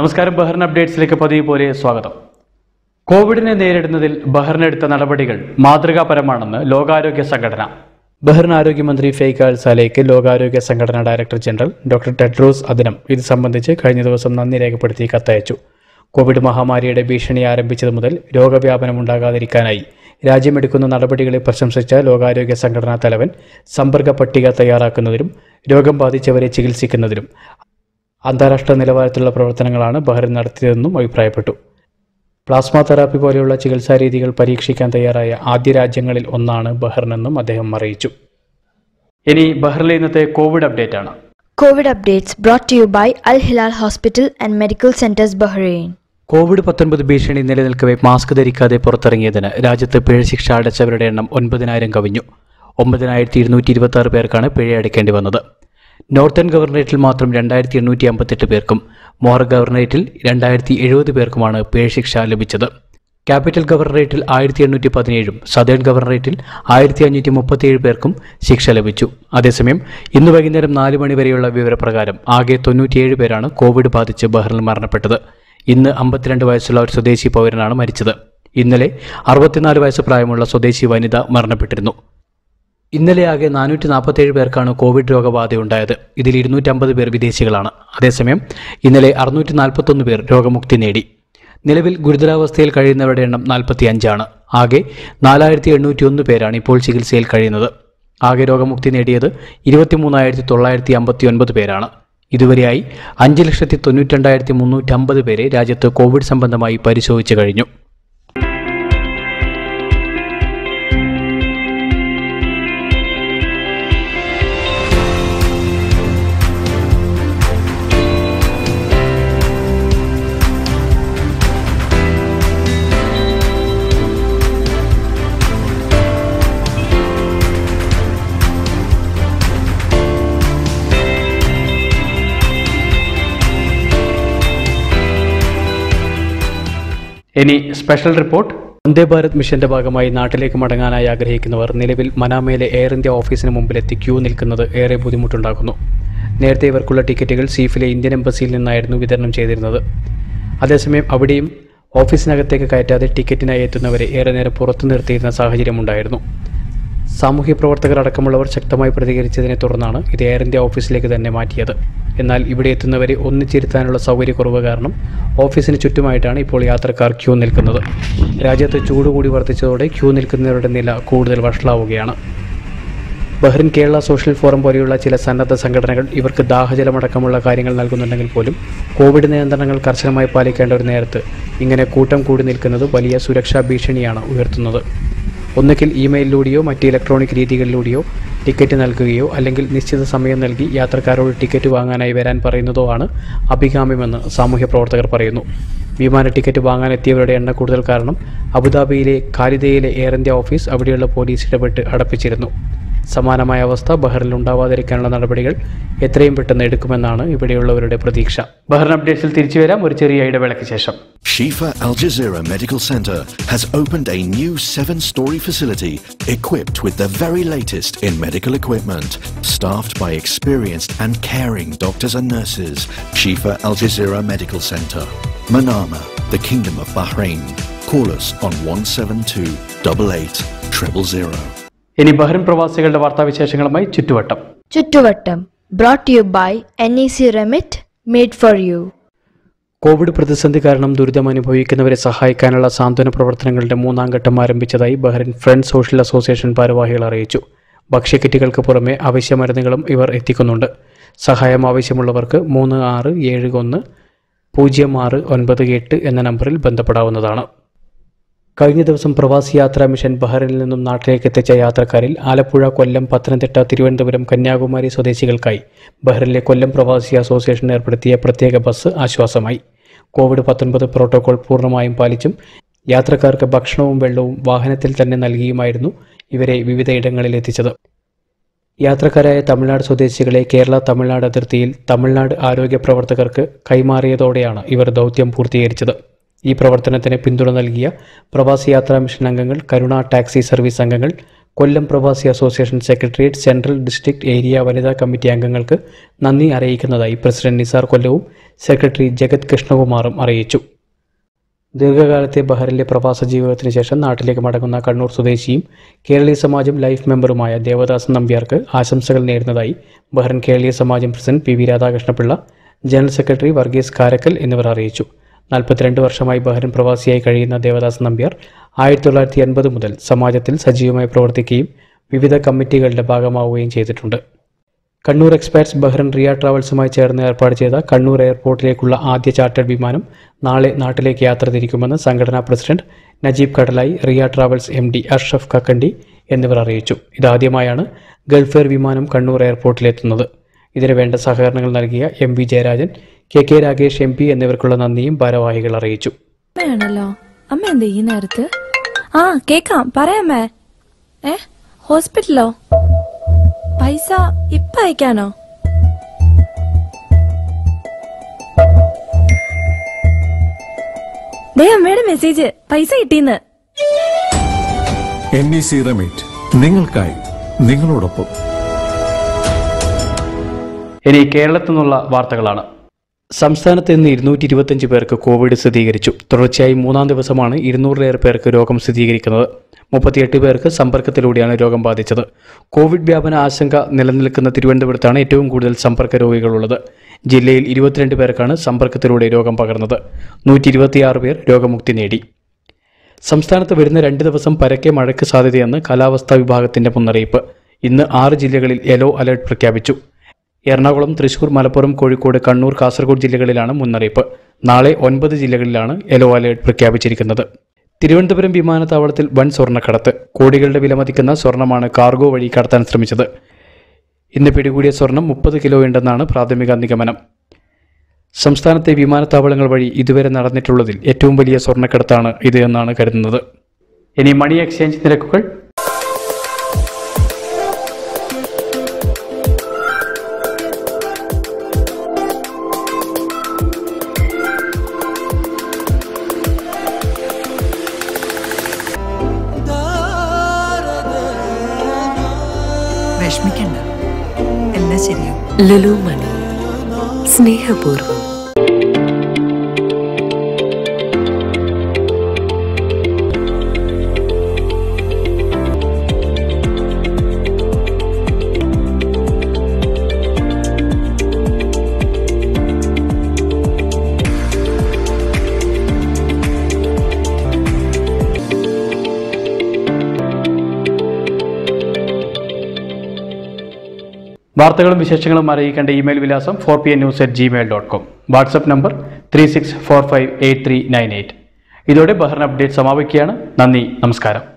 നമസ്കാരം ബഹ്റിൻ അപ്ഡേറ്റ്സിലേക്ക് പതിവ് പോലെ സ്വാഗതം കോവിഡിനെ നേരിടുന്നതിൽ ബഹ്റിൻ എടുത്ത നടപടികൾ മാതൃകാപരമാണെന്ന് ലോകാരോഗ്യ സംഘടന ബഹ്റിൻ ആരോഗ്യമന്ത്രി ഫെയ്ഖ് അൽ സാലേക്ക് ലോകാരോഗ്യ സംഘടന director general doctor Tedros Adhanom ഇത് സംബന്ധിച്ച് കഴിഞ്ഞ ദിവസം നന്ദി രേഖപ്പെടുത്തി കത്തയച്ചു കോവിഡ് മഹാമാരിയുടെ ഭീഷണി ആരംഭിച്ചതു മുതൽ രോഗവ്യാപനം ഉണ്ടാകാതിരിക്കാനായി രാജ്യമെടുക്കുന്ന നടപടികളെ പ്രശംസിച്ച ലോകാരോഗ്യ സംഘടനാ തലവൻ സമ്പർക്ക പട്ടിക തയ്യാറാക്കുന്നതിനും രോഗം ബാധിച്ചവരെ ചികിത്സിക്കുന്നതിനും അന്താരാഷ്ട്ര നിലവാരത്തിലുള്ള പ്രവർത്തനങ്ങളാണ് ബഹ്റിൻ നടത്തിയതെന്നും അഭിപ്രായപ്പെട്ടു പ്ലാസ്മ തെറാപ്പി പോലെയുള്ള ചികിത്സാ രീതികൾ പരീക്ഷിക്കാൻ തയ്യാറായ ആദ്യ രാജ്യങ്ങളിൽ ഒന്നാണ് ബഹ്റിനെന്നും അദ്ദേഹം അറിയിച്ചു ഇനി ബഹ്റിലെ ഇന്നത്തെ കോവിഡ് അപ്ഡേറ്റ് ആണ് COVID updates brought to you by Al Hilal Hospital and Medical Centers Bahrain. COVID പത്തൊൻപത് ഭീഷണി നിലനിൽക്കവെ മാസ്ക് ധരിക്കാതെ പുറത്തിറങ്ങിയതിന് രാജ്യത്ത് പിഴ ശിക്ഷ അടച്ചവരുടെ എണ്ണം ഒൻപതിനായിരം കവിഞ്ഞു ഒമ്പതിനായിരത്തി ഇരുന്നൂറ്റി ഇരുപത്തി ആറ് പേർക്കാണ് പിഴ അടയ്ക്കേണ്ടി വന്നത് നോർത്തേൺ ഗവർണറേറ്റിൽ മാത്രം രണ്ടായിരത്തി എണ്ണൂറ്റി അമ്പത്തെട്ട് പേർക്കും മോർ ഗവർണറേറ്റിൽ രണ്ടായിരത്തി എഴുപത് പേർക്കുമാണ് പിഴ ശിക്ഷ ലഭിച്ചത് ക്യാപിറ്റൽ ഗവർണറേറ്റിൽ ആയിരത്തി എണ്ണൂറ്റി പതിനേഴും സദേൺ ഗവർണറേറ്റിൽ ആയിരത്തി അഞ്ഞൂറ്റി മുപ്പത്തിയേഴ് പേർക്കും ശിക്ഷ ലഭിച്ചു അതേസമയം ഇന്ന് വൈകുന്നേരം നാല് മണി വരെയുള്ള വിവരപ്രകാരം ആകെ തൊണ്ണൂറ്റിയേഴ് പേരാണ് കോവിഡ് ബാധിച്ച് ബഹ്റിൽ മരണപ്പെട്ടത് ഇന്ന് അമ്പത്തിരണ്ട് വയസ്സുള്ള ഒരു സ്വദേശി പൗരനാണ് മരിച്ചത് ഇന്നലെ അറുപത്തിനാല് വയസ്സ് പ്രായമുള്ള സ്വദേശി വനിത മരണപ്പെട്ടിരുന്നു ഇന്നലെ ആകെ നാനൂറ്റി നാൽപ്പത്തേഴ് പേർക്കാണ് കോവിഡ് രോഗബാധയുണ്ടായത് ഇതിൽ ഇരുന്നൂറ്റമ്പത് പേർ വിദേശികളാണ് അതേസമയം ഇന്നലെ അറുന്നൂറ്റി നാൽപ്പത്തൊന്ന് പേർ രോഗമുക്തി നേടി നിലവിൽ ഗുരുതരാവസ്ഥയിൽ കഴിയുന്നവരുടെ എണ്ണം നാൽപ്പത്തി അഞ്ചാണ് ആകെ നാലായിരത്തി എണ്ണൂറ്റി ഒന്ന് പേരാണ് ഇപ്പോൾ ചികിത്സയിൽ കഴിയുന്നത് ആകെ രോഗമുക്തി നേടിയത് ഇരുപത്തിമൂന്നായിരത്തി തൊള്ളായിരത്തി അമ്പത്തി ഒൻപത് പേരാണ് ഇതുവരെയായി അഞ്ച് ലക്ഷത്തി തൊണ്ണൂറ്റിരണ്ടായിരത്തി മുന്നൂറ്റമ്പത് പേരെ രാജ്യത്ത് കോവിഡ് സംബന്ധമായി പരിശോധിച്ചു കഴിഞ്ഞു ഇനി സ്പെഷ്യൽ റിപ്പോർട്ട് വന്ദേ ഭാരത് മിഷന്റെ ഭാഗമായി നാട്ടിലേക്ക് മടങ്ങാനായി ആഗ്രഹിക്കുന്നവർ നിലവിൽ മനാമയിലെ എയർ ഇന്ത്യ ഓഫീസിന് മുമ്പിലെത്തി ക്യൂ നിൽക്കുന്നത് ഏറെ ബുദ്ധിമുട്ടുണ്ടാക്കുന്നു നേരത്തെ ഇവർക്കുള്ള ടിക്കറ്റുകൾ സീഫിലെ ഇന്ത്യൻ എംബസിയിൽ നിന്നായിരുന്നു വിതരണം ചെയ്തിരുന്നത് അതേസമയം അവിടെയും ഓഫീസിനകത്തേക്ക് കയറ്റാതെ ടിക്കറ്റിനായി എത്തുന്നവരെ ഏറെ നേരം പുറത്തു നിർത്തിയിരുന്ന സാഹചര്യമുണ്ടായിരുന്നു സാമൂഹ്യ പ്രവർത്തകർ അടക്കമുള്ളവർ ശക്തമായി പ്രതികരിച്ചതിനെ തുടർന്നാണ് ഇത് എയർ ഇന്ത്യ ഓഫീസിലേക്ക് തന്നെ മാറ്റിയത് എന്നാൽ ഇവിടെ എത്തുന്നവരെ ഒന്നിച്ചിരുത്താനുള്ള സൗകര്യക്കുറവ് കാരണം ഓഫീസിന് ചുറ്റുമായിട്ടാണ് ഇപ്പോൾ യാത്രക്കാർ ക്യൂ നിൽക്കുന്നത് രാജ്യത്ത് ചൂട് കൂടി വർദ്ധിച്ചതോടെ ക്യൂ നിൽക്കുന്നവരുടെ നില കൂടുതൽ വഷളാവുകയാണ് ബഹ്റിൻ കേരള സോഷ്യൽ ഫോറം പോലെയുള്ള ചില സന്നദ്ധ സംഘടനകൾ ഇവർക്ക് ദാഹജലമടക്കമുള്ള കാര്യങ്ങൾ നൽകുന്നുണ്ടെങ്കിൽ പോലും കോവിഡ് നിയന്ത്രണങ്ങൾ കർശനമായി പാലിക്കേണ്ട ഒരു നേരത്ത് ഇങ്ങനെ കൂട്ടം കൂടി നിൽക്കുന്നത് വലിയ സുരക്ഷാ ഭീഷണിയാണ് ഉയർത്തുന്നത് ഒന്നുകിൽ ഇമെയിലിലൂടെയോ മറ്റ് ഇലക്ട്രോണിക് രീതികളിലൂടെയോ ടിക്കറ്റ് നൽകുകയോ അല്ലെങ്കിൽ നിശ്ചിത സമയം നൽകി യാത്രക്കാരോട് ടിക്കറ്റ് വാങ്ങാനായി വരാൻ പറയുന്നതോ ആണ് അഭികാമ്യമെന്ന് സാമൂഹ്യ പ്രവർത്തകർ പറയുന്നു വിമാന ടിക്കറ്റ് വാങ്ങാനെത്തിയവരുടെ എണ്ണം കൂടുതൽ കാരണം അബുദാബിയിലെ ഖാലിദയിലെ എയർ ഇന്ത്യ ഓഫീസ് അവിടെയുള്ള പോലീസ് ഇടപെട്ട് അടപ്പിച്ചിരുന്നു സമാനമായ അവസ്ഥ ബഹ്റിൽ ഉണ്ടാവാതിരിക്കാനുള്ള നടപടികൾ എത്രയും പെട്ടെന്ന് എടുക്കുമെന്നാണ് ഇവിടെയുള്ളവരുടെ പ്രതീക്ഷ ബഹ്റിൻ അപ്ഡേറ്റ്സിൽ തിരിച്ചു വരാം ഒരു ചെറിയ ഇടവേളയ്ക്ക് ശേഷം Shifa Al Jazeera Medical Center has opened a new seven story facility equipped with the very latest in medical equipment, staffed by experienced and caring doctors and nurses. Shifa Al Jazeera Medical Center, Manama, the Kingdom of Bahrain. Call us on 172 88 000. ഇനി Bahrain പ്രവാസികളുടെ വാർത്താവിശേഷങ്ങളുമായി ചുറ്റുവട്ടം Chuttuvattam brought to you by NEC Remit made for you. COVID പ്രതിസന്ധി കാരണം ദുരിതം അനുഭവിക്കുന്നവരെ സഹായിക്കാനുള്ള സാന്ത്വന പ്രവർത്തനങ്ങളുടെ മൂന്നാം ഘട്ടം ആരംഭിച്ചതായി ബഹ്റിൻ ഫ്രണ്ട് സോഷ്യൽ അസോസിയേഷൻ ഭാരവാഹികൾ അറിയിച്ചു ഭക്ഷ്യക്കിറ്റുകൾക്ക് പുറമെ അവശ്യ മരുന്നുകളും ഇവർ എത്തിക്കുന്നുണ്ട് സഹായം ആവശ്യമുള്ളവർക്ക് മൂന്ന് ആറ് ഏഴ് ഒന്ന് പൂജ്യം ആറ് ഒൻപത് എട്ട് എന്ന നമ്പറിൽ ബന്ധപ്പെടാവുന്നതാണ് കഴിഞ്ഞ ദിവസം പ്രവാസി യാത്രാ മിഷൻ ബഹ്റിനിൽ നിന്നും നാട്ടിലേക്ക് എത്തിച്ച യാത്രക്കാരിൽ ആലപ്പുഴ കൊല്ലം പത്തനംതിട്ട തിരുവനന്തപുരം കന്യാകുമാരി സ്വദേശികൾക്കായി ബഹ്റിനിലെ കൊല്ലം പ്രവാസി അസോസിയേഷൻ ഏർപ്പെടുത്തിയ പ്രത്യേക ബസ് ആശ്വാസമായി കോവിഡ് പത്തൊൻപത് പ്രോട്ടോകോൾ പൂർണ്ണമായും പാലിച്ചും യാത്രക്കാർക്ക് ഭക്ഷണവും വെള്ളവും വാഹനത്തിൽ തന്നെ നൽകിയുമായിരുന്നു ഇവരെ വിവിധ ഇടങ്ങളിൽ എത്തിച്ചത് യാത്രക്കാരായ തമിഴ്നാട് സ്വദേശികളെ കേരള തമിഴ്നാട് അതിർത്തിയിൽ തമിഴ്നാട് ആരോഗ്യ പ്രവർത്തകർക്ക് കൈമാറിയതോടെയാണ് ഇവർ ദൗത്യം പൂർത്തീകരിച്ചത് ഈ പ്രവർത്തനത്തിന് പിന്തുണ നൽകിയ പ്രവാസി യാത്രാ മിഷൻ അംഗങ്ങൾ കരുണ ടാക്സി സർവീസ് അംഗങ്ങൾ കൊല്ലം പ്രവാസി association secretariat central district area വനിതാ കമ്മിറ്റി അംഗങ്ങൾക്ക് നന്ദി അറിയിക്കുന്നതായി പ്രസിഡന്റ് നിസാർ കൊല്ലവും സെക്രട്ടറി ജഗത് കൃഷ്ണകുമാറും അറിയിച്ചു ദീർഘകാലത്തെ ബഹറിലെ പ്രവാസ ജീവിതത്തിന് ശേഷം നാട്ടിലേക്ക് മടങ്ങുന്ന കണ്ണൂർ സ്വദേശിയും കേരളീയ സമാജം ലൈഫ് മെമ്പറുമായ ദേവദാസൻ നമ്പ്യാർക്ക് ആശംസകൾ നേരുന്നതായി Bahrain Keraleeya Samajam president P V Radhakrishnapillai general secretary Varghese Karakkal എന്നിവർ അറിയിച്ചു നാൽപ്പത്തിരണ്ട് വർഷമായി ബഹ്റിൻ പ്രവാസിയായി കഴിയുന്ന ദേവദാസ് നമ്പ്യാർ ആയിരത്തി തൊള്ളായിരത്തി എൺപത് മുതൽ സമാജത്തിൽ സജീവമായി പ്രവർത്തിക്കുകയും വിവിധ കമ്മിറ്റികളുടെ ഭാഗമാവുകയും ചെയ്തിട്ടുണ്ട് കണ്ണൂർ എക്സ്പയർസ് ബഹ്റൻ റിയ ട്രാവൽസുമായി ചേർന്ന് ഏർപ്പാട് ചെയ്ത കണ്ണൂർ എയർപോർട്ടിലേക്കുള്ള ആദ്യ ചാർട്ടേഡ് വിമാനം നാളെ നാട്ടിലേക്ക് യാത്ര തിരിക്കുമെന്ന് സംഘടനാ president Najeeb Kadalayi Riya travels M D Ashraf Kakkandi എന്നിവർ അറിയിച്ചു ഇതാദ്യമായാണ് ഗൾഫ് എയർ വിമാനം കണ്ണൂർ എയർപോർട്ടിലെത്തുന്നത് ഇതിന് വേണ്ട സഹകരണങ്ങൾ നൽകിയ M V Jayarajan K K Ragesh M P എന്നിവർക്കുള്ള നന്ദിയും ഭാരവാഹികൾ അറിയിച്ചു അമ്മയാണല്ലോ അമ്മ എന്താ ഈ നേരത്ത് ആ കേക്കാം പറയാമേ ഏ ഹോസ്പിറ്റലോ പൈസ ഇപ്പൊ അയക്കാനോ ദേ അമ്മയുടെ മെസ്സേജ് പൈസ കിട്ടീന്ന് എൻ ഇ സി റെമിറ്റ് നിങ്ങൾക്കായി നിങ്ങളോടൊപ്പം ഇനി കേരളത്തിൽ നിന്നുള്ള വാർത്തകളാണ് സംസ്ഥാനത്ത് ഇന്ന് ഇരുന്നൂറ്റി ഇരുപത്തഞ്ച് പേർക്ക് കോവിഡ് സ്ഥിരീകരിച്ചു തുടർച്ചയായി മൂന്നാം ദിവസമാണ് ഇരുന്നൂറിലേറെ പേർക്ക് രോഗം സ്ഥിരീകരിക്കുന്നത് മുപ്പത്തിയെട്ട് പേർക്ക് സമ്പർക്കത്തിലൂടെയാണ് രോഗം ബാധിച്ചത് കോവിഡ് വ്യാപന ആശങ്ക നിലനിൽക്കുന്ന തിരുവനന്തപുരത്താണ് ഏറ്റവും കൂടുതൽ സമ്പർക്ക രോഗികളുള്ളത് ജില്ലയിൽ ഇരുപത്തിരണ്ട് പേർക്കാണ് സമ്പർക്കത്തിലൂടെ രോഗം പകർന്നത് നൂറ്റി ഇരുപത്തിയാറ് പേർ രോഗമുക്തി നേടി സംസ്ഥാനത്ത് വരുന്ന രണ്ട് ദിവസം പരക്കെ മഴയ്ക്ക് സാധ്യതയെന്ന് കാലാവസ്ഥാ വിഭാഗത്തിന്റെ മുന്നറിയിപ്പ് ഇന്ന് ആറ് ജില്ലകളിൽ യെല്ലോ അലർട്ട് പ്രഖ്യാപിച്ചു എറണാകുളം തൃശൂർ മലപ്പുറം കോഴിക്കോട് കണ്ണൂർ കാസർഗോഡ് ജില്ലകളിലാണ് മുന്നറിയിപ്പ് നാളെ ഒൻപത് ജില്ലകളിലാണ് യെല്ലോ അലർട്ട് പ്രഖ്യാപിച്ചിരിക്കുന്നത് തിരുവനന്തപുരം വിമാനത്താവളത്തിൽ വൻ സ്വർണ്ണക്കടത്ത് കോടികളുടെ വിലമതിക്കുന്ന സ്വർണ്ണമാണ് കാർഗോ വഴി കടത്താൻ ശ്രമിച്ചത് ഇന്ന് പിടികൂടിയ സ്വർണം മുപ്പത് കിലോ ഉണ്ടെന്നാണ് പ്രാഥമിക നിഗമനം സംസ്ഥാനത്തെ വിമാനത്താവളങ്ങൾ വഴി ഇതുവരെ നടന്നിട്ടുള്ളതിൽ ഏറ്റവും വലിയ സ്വർണ്ണക്കടത്താണ് ഇത് എന്നാണ് കരുതുന്നത് ഇനി മണി എക്സ്ചേഞ്ച് നിരക്കുകൾ വിഷമിക്കണ്ട എല്ലാം ശരിയാവും ലുലു മണി സ്നേഹപൂർവ്വം വാർത്തകളും വിശേഷങ്ങളും അറിയിക്കേണ്ട ഇമെയിൽ വിലാസം four P N news at Gmail dot com WhatsApp number three six four five eight three nine eight ഇതോടെ ബഹ്റിൻ അപ്ഡേറ്റ് സമാപിക്കുകയാണ് നന്ദി നമസ്കാരം